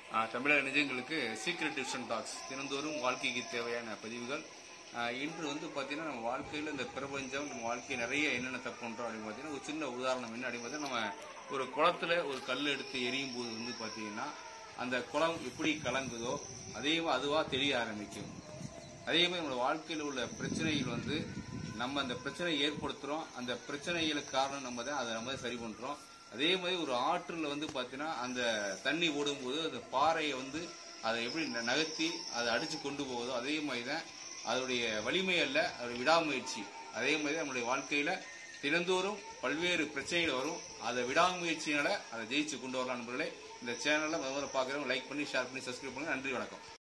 ஆஹ், தமிழக நிஜங்களுக்கு secret division tax தினந்தோறும் வாழ்க்கைக்கு தேவையான பதிவுகள் ஆஹ், இன்று வந்து பார்த்தீங்கன்னா நம்ம வாழ்க்கையில் இந்த பிரபஞ்சம் நம்ம வாழ்க்கை நிறைய என்னென்ன தப்பு பண்றோம் அப்படின்னு பார்த்தீங்கன்னா ஒரு சின்ன உதாரணம் என்ன அப்படின்னு பார்த்தீங்கன்னா நம்ம ஒரு குளத்துல ஒரு கல் எடுத்து எரியும் போது வந்து பார்த்தீங்கன்னா அந்த குளம் எப்படி கலங்குதோ அதே அதுவா தெரிய ஆரம்பிக்கும் அதே மாதிரி நம்மளோட வாழ்க்கையில் உள்ள பிரச்சனைகள் வந்து நம்ம அந்த பிரச்சனையை ஏற்படுத்துறோம் அந்த பிரச்சனைகளுக்கு காரணம் நம்ம தான் அதை நம்ம தான் சரி பண்றோம் அதே மாதிரி ஒரு ஆற்றுல வந்து பாத்தீங்கன்னா அந்த தண்ணி ஓடும்போது அந்த பாறையை வந்து அதை எப்படி ந- நகர்த்தி அதை அடிச்சு கொண்டு போகுதோ அதே மாதிரி தான் அதோடைய வலிமை அல்ல அதோட விடாமுயற்சி அதே மாதிரி தான் நம்மளுடைய வாழ்க்கையில தினந்தோறும் பல்வேறு பிரச்சனைகள் வரும் அதை விடாமுயற்சியினால அதை ஜெயிச்சு கொண்டு வரலாம் நண்பர்களே இந்த சேனலை முதல்ல பார்க்குறவங்க லைக் பண்ணி ஷேர் பண்ணி சப்ஸ்கிரைப் பண்ணுங்க நன்றி வணக்கம்